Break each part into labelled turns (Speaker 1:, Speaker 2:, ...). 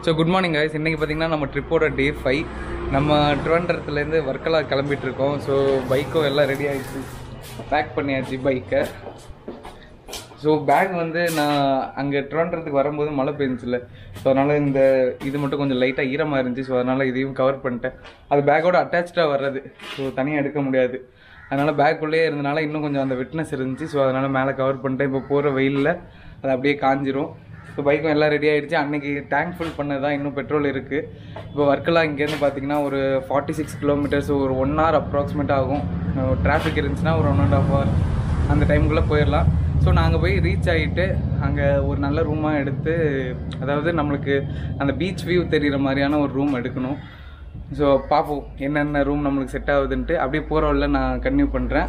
Speaker 1: So good morning guys இன்றைக்கி பார்த்தீங்கன்னா நம்ம ட்ரிப்போட டே ஃபைவ் நம்ம ட்ரிவாண்டரத்துலேருந்து வர்க்கலா கிளம்பிட்டு இருக்கோம் ஸோ பைக்கும் எல்லாம் ரெடி ஆகிடுச்சு பேக் பண்ணியாச்சு பைக்கை ஸோ பேக் வந்து நான் அங்கே ட்ரிவாண்டரத்துக்கு வரும்போது மழை பெஞ்சில்ல ஸோ அதனால் இந்த இது மட்டும் கொஞ்சம் லைட்டாக ஈரமாக இருந்துச்சு ஸோ அதனால் இதையும் கவர் பண்ணிட்டேன் அது பேக்கோட அட்டாச்சாக வர்றது ஸோ தனியாக எடுக்க முடியாது அதனால் பேக்குள்ளேயே இருந்தனால இன்னும் கொஞ்சம் அந்த விட்னஸ் இருந்துச்சு ஸோ அதனால் மேலே கவர் பண்ணிட்டேன் இப்போ போகிற வெயிலில் அது அப்படியே காஞ்சிரும் ஸோ பைக்கும் எல்லாம் ரெடி ஆகிடுச்சு அன்றைக்கி டேங்க் ஃபுல் பண்ணது தான் இன்னும் பெட்ரோல் இருக்குது இப்போ ஒர்க்கெல்லாம் இங்கேருந்து பார்த்தீங்கன்னா ஒரு ஃபார்ட்டி சிக்ஸ் கிலோமீட்டர்ஸ் ஒரு ஒன் ஹவர் அப்ராக்சிமேட் ஆகும் டிராஃபிக் இருந்துச்சுன்னா ஒரு ஒன் அண்ட் ஆஃப் ஹவர் அந்த டைமுக்குள்ளே போயிடலாம் ஸோ நாங்கள் போய் ரீச் ஆகிட்டு அங்கே ஒரு நல்ல ரூமாக எடுத்து அதாவது நம்மளுக்கு அந்த பீச் வியூ தெரிகிற மாதிரியான ஒரு ரூம் எடுக்கணும் ஸோ பார்ப்போம் என்னென்ன ரூம் நம்மளுக்கு செட் ஆகுதுன்ட்டு அப்படியே போகிற வழில நான் கன்டினியூ பண்ணுறேன்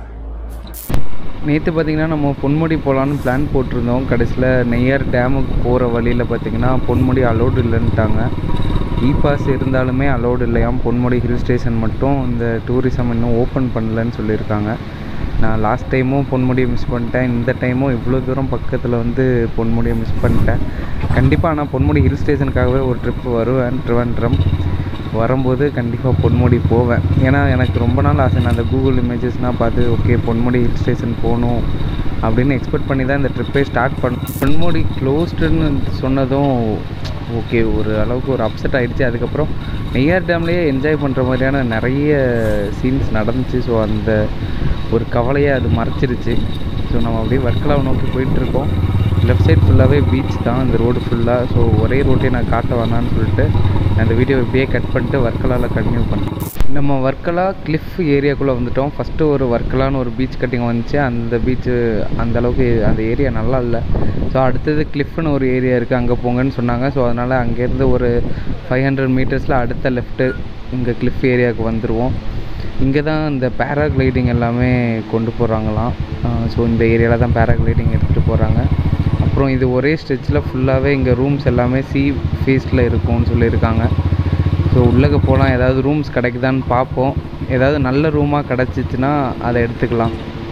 Speaker 1: நேற்று பார்த்தீங்கன்னா நம்ம பொன்முடி போகலான்னு பிளான் போட்டிருந்தோம் கடைசியில் நெய்யார் டேமுக்கு போகிற வழியில் பார்த்தீங்கன்னா பொன்முடி அலோடு இல்லைன்ட்டாங்க இ பாஸ் இருந்தாலுமே அலோடு இல்லையாம் பொன்முடி ஹில் ஸ்டேஷன் மட்டும் இந்த டூரிசம் இன்னும் ஓப்பன் பண்ணலன்னு சொல்லியிருக்காங்க நான் லாஸ்ட் டைமும் பொன்முடியை மிஸ் பண்ணிட்டேன் இந்த டைமும் இவ்வளோ தூரம் பக்கத்தில் வந்து பொன்முடியை மிஸ் பண்ணிட்டேன் கண்டிப்பாக நான் பொன்முடி ஹில் ஸ்டேஷனுக்காகவே ஒரு ட்ரிப் வருவேன் ட்ரிவாண்ட்ரம் வரும்போது கண்டிப்பாக பொன்முடி போவேன் ஏன்னா எனக்கு ரொம்ப நாள் ஆசை நான் அந்த கூகுள் இமேஜஸ்னால் பார்த்து ஓகே பொன்முடி ஹில் ஸ்டேஷன் போகணும் அப்படின்னு எக்ஸ்பெக்ட் பண்ணி தான் இந்த ட்ரிப்பே ஸ்டார்ட் பண்ண பொன்முடி க்ளோஸ்டுன்னு சொன்னதும் ஓகே ஒரு அளவுக்கு ஒரு அப்செட் ஆகிடுச்சு அதுக்கப்புறம் நெய்யார் டேம்லேயே என்ஜாய் பண்ணுற மாதிரியான நிறைய சீன்ஸ் நடந்துச்சு ஸோ அந்த ஒரு கவலையை அது மறைச்சிருச்சு ஸோ நம்ம அப்படியே வர்க்கலாவை நோக்கி போயிட்டுருக்கோம் லெஃப்ட் சைட் ஃபுல்லாகவே பீச் தான் அந்த ரோடு ஃபுல்லாக ஸோ ஒரே ரோட்டே நான் காட்ட வேணான்னு சொல்லிட்டு நான் அந்த வீடியோ இப்படியே கட் பண்ணிட்டு வர்க்கலாவில் கண்டினியூ பண்ணேன் நம்ம வர்க்கலா கிளிஃப் ஏரியாக்குள்ளே வந்துட்டோம் ஃபஸ்ட்டு ஒரு வர்க்கலான்னு ஒரு பீச் கட்டிங் வந்துச்சு அந்த பீச்சு அந்த அளவுக்கு அந்த ஏரியா நல்லா இல்லை ஸோ அடுத்தது கிளிஃப்னு ஒரு ஏரியா இருக்குது அங்கே போங்கன்னு சொன்னாங்க ஸோ அதனால் அங்கேருந்து ஒரு ஃபைவ் ஹண்ட்ரட் மீட்டர்ஸில் அடுத்த லெஃப்ட்டு இங்கே கிளிஃப் ஏரியாவுக்கு வந்துடுவோம் இங்கே தான் இந்த பேராக்ளைடிங் எல்லாமே கொண்டு போகிறாங்களாம் ஸோ இந்த ஏரியாவில் தான் பேராக்ளைடிங் எடுத்துகிட்டு போகிறாங்க அப்புறம் இது ஒரே ஸ்ட்ரெச்சில் ஃபுல்லாகவே இங்கே ரூம்ஸ் எல்லாமே சி ஃபேஸில் இருக்கும்னு சொல்லியிருக்காங்க ஸோ உள்ளக்க போகலாம் ஏதாவது ரூம்ஸ் கிடைக்குதான்னு பார்ப்போம் ஏதாவது நல்ல ரூமாக கிடச்சிச்சின்னா அதை எடுத்துக்கலாம்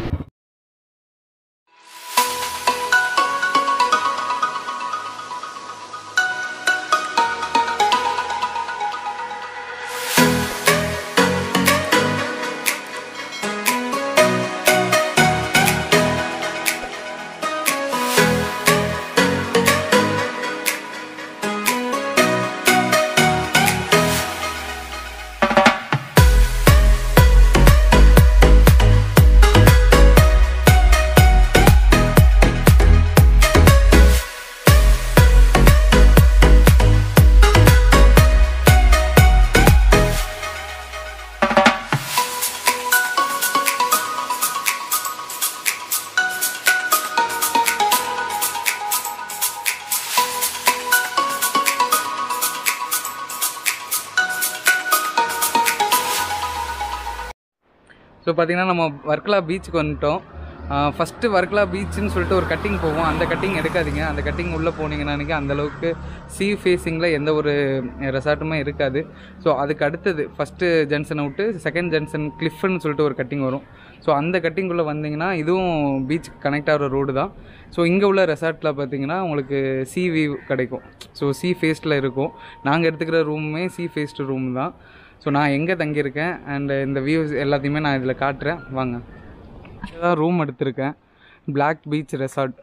Speaker 1: ஸோ பார்த்தீங்கன்னா நம்ம வர்க்கலா பீச்சுக்கு வந்துட்டோம் ஃபஸ்ட்டு வர்க்கலா பீச்சுன்னு சொல்லிட்டு ஒரு கட்டிங் போவோம் அந்த கட்டிங் எடுக்காதீங்க அந்த கட்டிங் உள்ளே போனீங்கன்னா அன்றைக்கி அந்தளவுக்கு சி ஃபேஸிங்கில் எந்த ஒரு ரெசார்ட்டுமே இருக்காது ஸோ அதுக்கு அடுத்தது ஃபஸ்ட்டு ஜங்ஷனை விட்டு செகண்ட் ஜங்ஷன் கிளிஃப்னு சொல்லிட்டு ஒரு கட்டிங் வரும் ஸோ அந்த கட்டிங்குள்ளே வந்தீங்கன்னா இதுவும் பீச் கனெக்ட் ஆகிற ரோடு தான் ஸோ இங்கே உள்ள ரெசார்ட்டில் பார்த்தீங்கன்னா உங்களுக்கு சி வியூ கிடைக்கும் ஸோ சி ஃபேஸ்டில் இருக்கும் நாங்கள் எடுத்துக்கிற ரூமுமே சி ஃபேஸ்டு ரூம் தான் ஸோ நான் எங்கே தங்கியிருக்கேன் அண்ட் இந்த வியூஸ் எல்லாத்தையுமே நான் இதில் காட்டுறேன் வாங்க இதான் ரூம் எடுத்திருக்கேன் black beach resort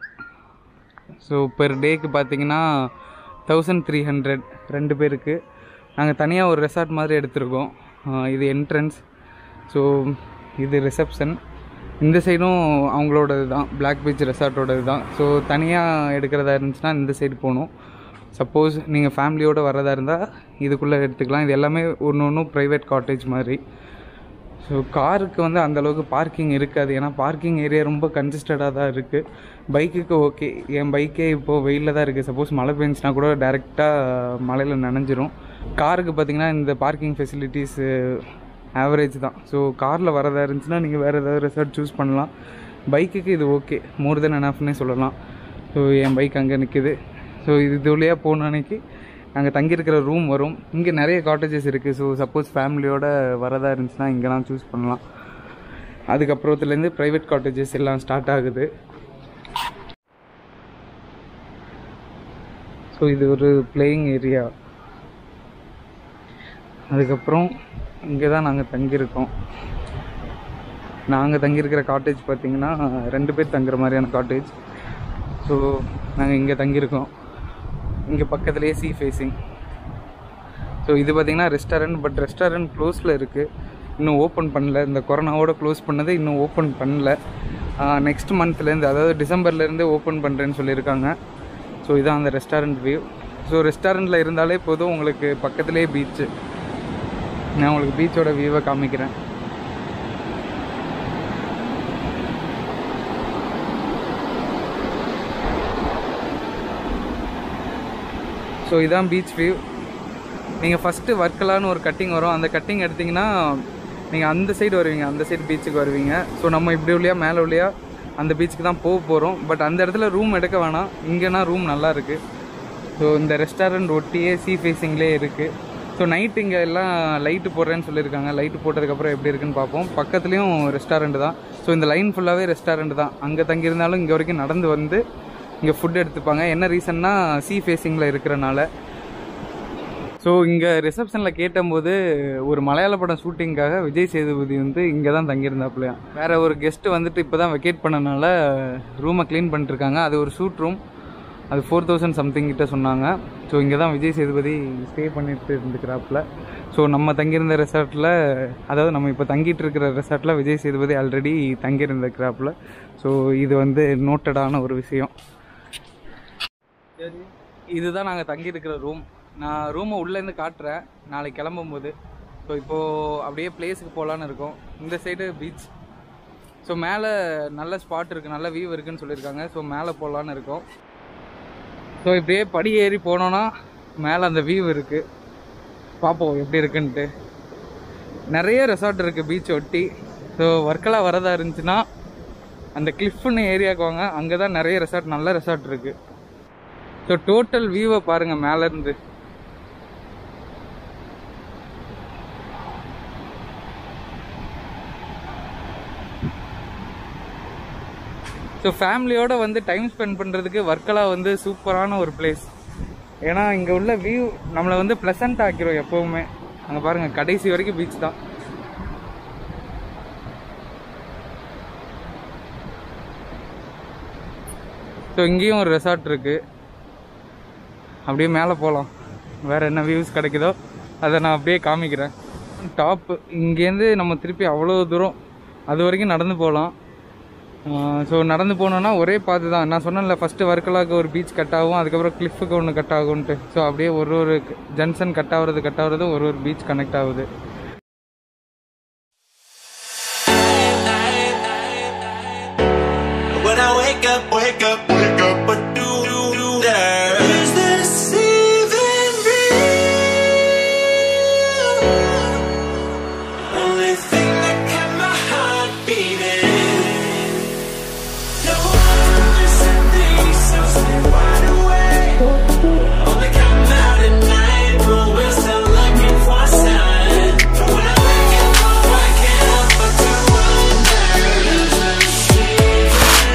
Speaker 1: so per டேக்கு பார்த்தீங்கன்னா தௌசண்ட் த்ரீ ஹண்ட்ரட் ரெண்டு பேருக்கு நாங்கள் தனியாக ஒரு ரெசார்ட் மாதிரி எடுத்திருக்கோம் ஆஹ் இது என்ட்ரன்ஸ் ஸோ இது ரிசப்ஷன் இந்த சைடும் அவங்களோடது தான் பிளாக் பீச் ரெசார்ட்டோடது தான் ஸோ தனியாக எடுக்கிறதா இருந்துச்சுன்னா இந்த சைடு போகணும் சப்போஸ் நீங்கள் ஃபேமிலியோடு வரதா இருந்தால் இதுக்குள்ளே எடுத்துக்கலாம் இது எல்லாமே ஒன்று ஒன்றும் ப்ரைவேட் காட்டேஜ் மாதிரி ஸோ காருக்கு வந்து அந்தளவுக்கு பார்க்கிங் இருக்காது ஏன்னா பார்க்கிங் ஏரியா ரொம்ப கன்ஜஸ்டடாக தான் இருக்குது பைக்குக்கு ஓகே என் பைக்கே இப்போது வெயிலில் தான் இருக்குது சப்போஸ் மழை பெஞ்சுனா கூட டேரெக்டாக மழையில் நனைஞ்சிரும் காருக்கு பார்த்திங்கன்னா இந்த பார்க்கிங் ஃபெசிலிட்டிஸு ஆவரேஜ் தான் ஸோ காரில் வரதா இருந்துச்சுன்னா நீங்கள் வேறு ஏதாவது ரெசார்ட் சூஸ் பண்ணலாம் பைக்குக்கு இது ஓகே மோர் தென் எனாஃப்னே சொல்லலாம் ஸோ என் பைக் அங்கே நிற்குது ஸோ இது இது வழியாக போன அன்னைக்கு அங்கே தங்கியிருக்கிற ரூம் வரும் இங்கே நிறைய காட்டேஜஸ் இருக்குது ஸோ சப்போஸ் ஃபேமிலியோட வரதா இருந்துச்சுன்னா இங்கெல்லாம் சூஸ் பண்ணலாம் அதுக்கப்புறத்துலேருந்து ப்ரைவேட் காட்டேஜஸ் எல்லாம் ஸ்டார்ட் ஆகுது ஸோ இது ஒரு பிளேயிங் ஏரியா அதுக்கப்புறம் இங்கே தான் நாங்கள் தங்கியிருக்கோம் நாங்கள் தங்கியிருக்கிற காட்டேஜ் பார்த்தீங்கன்னா ரெண்டு பேர் தங்குற மாதிரியான காட்டேஜ் ஸோ நாங்கள் இங்கே தங்கியிருக்கோம் இங்கே பக்கத்துலேயே சி ஃபேஸிங் ஸோ இது பார்த்தீங்கன்னா ரெஸ்டாரண்ட் பட் ரெஸ்டாரண்ட் க்ளோஸில் இருக்குது இன்னும் ஓப்பன் பண்ணல இந்த கொரோனாவோட க்ளோஸ் பண்ணது இன்னும் ஓப்பன் பண்ணல நெக்ஸ்ட் மந்த்லேருந்து அதாவது டிசம்பர்லேருந்து ஓப்பன் பண்ணுறேன்னு சொல்லியிருக்காங்க ஸோ இதான் அந்த ரெஸ்டாரண்ட் வியூ ஸோ ரெஸ்டாரண்ட்டில் இருந்தாலே போதும் உங்களுக்கு பக்கத்துலேயே பீச்சு நான் உங்களுக்கு பீச்சோட வியூவை காமிக்கிறேன் ஸோ இதான் பீச் வியூ நீங்கள் ஃபஸ்ட்டு வர்க்கலான்னு ஒரு கட்டிங் வரும் அந்த கட்டிங் எடுத்திங்கன்னா நீங்கள் அந்த சைடு வருவீங்க அந்த சைடு பீச்சுக்கு வருவீங்க ஸோ நம்ம இப்படி உள்ளியா மேலே உள்ளியா அந்த பீச்சுக்கு தான் போக போகிறோம் பட் அந்த இடத்துல ரூம் எடுக்க வேணாம் இங்கேனா ரூம் நல்லா இருக்குது ஸோ இந்த ரெஸ்டாரண்ட் ஒட்டியே சீ ஃபேஸிங்லேயே இருக்குது ஸோ நைட் இங்கே எல்லாம் லைட்டு போடுறேன்னு சொல்லியிருக்காங்க லைட்டு போட்டதுக்கப்புறம் எப்படி இருக்குன்னு பார்ப்போம் பக்கத்துலேயும் ரெஸ்டாரண்ட் தான் ஸோ இந்த லைன் ஃபுல்லாகவே ரெஸ்டாரண்ட் தான் அங்கே தங்கியிருந்தாலும் இங்கே வரைக்கும் நடந்து வந்து இங்கே ஃபுட் எடுத்துப்பாங்க என்ன ரீசன்னா சீ ஃபேஸிங்கில் இருக்கிறனால ஸோ இங்கே ரிசப்ஷனில் கேட்டபோது ஒரு மலையாள படம் ஷூட்டிங்காக விஜய் சேதுபதி வந்து இங்கே தான் தங்கியிருந்தாப்புலையா வேற ஒரு கெஸ்ட்டு வந்துட்டு இப்போ தான் வெக்கேட் பண்ணனால ரூமை க்ளீன் பண்ணிட்டுருக்காங்க அது ஒரு ஷூட் ரூம் அது ஃபோர் தௌசண்ட் சம்திங் கிட்ட சொன்னாங்க ஸோ இங்கே தான் விஜய் சேதுபதி ஸ்டே பண்ணிட்டு இருந்துக்கிறாப்புல ஸோ நம்ம தங்கியிருந்த ரெசார்ட்டில் அதாவது நம்ம இப்போ தங்கிட்டு இருக்கிற ரெசார்ட்டில் விஜய் சேதுபதி ஆல்ரெடி தங்கியிருந்துக்கிறாப்புல ஸோ இது வந்து நோட்டடான ஒரு விஷயம் இதுதான் நாங்கள் தங்கியிருக்கிற ரூம் நான் ரூமை உள்ளேருந்து காட்டுறேன் நாளைக்கு கிளம்பும்போது ஸோ இப்போது அப்படியே பிளேஸுக்கு போகலான்னு இருக்கோம் இந்த சைடு பீச் ஸோ மேலே நல்ல ஸ்பாட் இருக்குது நல்ல வியூ இருக்குன்னு சொல்லியிருக்காங்க ஸோ மேலே போகலான்னு இருக்கோம் ஸோ இப்படியே படி ஏறி போனோன்னா மேலே அந்த வியூ இருக்குது பார்ப்போம் எப்படி இருக்குன்ட்டு நிறைய ரெசார்ட் இருக்குது பீச் ஒட்டி ஸோ வர்க்கலா வரதா இருந்துச்சுன்னா அந்த கிளிஃப்னு ஏரியாவுக்கு வாங்க அங்கே தான் நிறைய ரெசார்ட் நல்ல ரெசார்ட் இருக்குது ஸோ டோட்டல் வியூவை பாருங்கள் மேலேருந்து ஸோ ஃபேமிலியோட வந்து டைம் ஸ்பெண்ட் பண்ணுறதுக்கு வர்க்கலா வந்து சூப்பரான ஒரு பிளேஸ் ஏன்னா இங்கே உள்ள வியூ நம்மளை வந்து ப்ளசண்ட் ஆக்கிரும் எப்போவுமே அங்கே பாருங்கள் கடைசி வரைக்கும் பீச் தான் ஸோ இங்கேயும் ஒரு ரெசார்ட் இருக்குது அப்படியே மேலே போகலாம் வேறு என்ன வியூஸ் கிடைக்குதோ அதை நான் அப்படியே காமிக்கிறேன் டாப்பு இங்கேருந்து நம்ம திருப்பி அவ்வளோ தூரம் அது வரைக்கும் நடந்து போகலாம் ஸோ நடந்து போனோன்னா ஒரே பாத்து தான் நான் சொன்னேன்ல ஃபஸ்ட்டு வர்க்கலாக்கு ஒரு பீச் கட் ஆகும் அதுக்கப்புறம் கிளிஃபுக்கு ஒன்று கட் ஆகும்ன்ட்டு ஸோ அப்படியே ஒரு ஒரு ஜங்ஷன் கட் ஆகுறது கட் ஆகுறது ஒரு ஒரு பீச் கனெக்ட் ஆகுது
Speaker 2: When I wake up, wake up, wake up, but do do do that? Is this even real? Only thing that kept my heart beating. No one missing things, so stay wide awake. Only come out at night, but we're still looking for a sign. When I wake up, oh, I can't help but to wonder. Is this even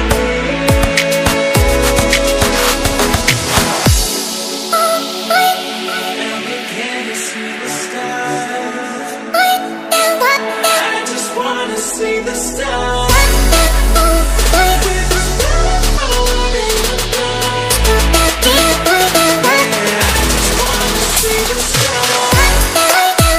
Speaker 2: And we can't see the stars. I just wanna see the stars. With the stars falling in the dark. I just wanna see the stars.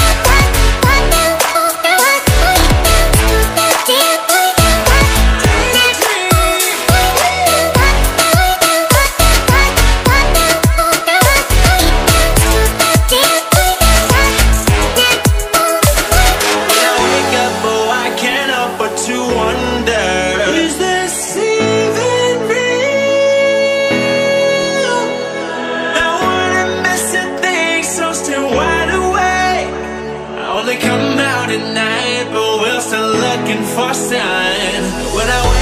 Speaker 2: When I wake up, oh, I can't help but to wonder Is this even real? I wanna miss a thing, so still wide awake I only come out at night, but we're still looking for sign When I wake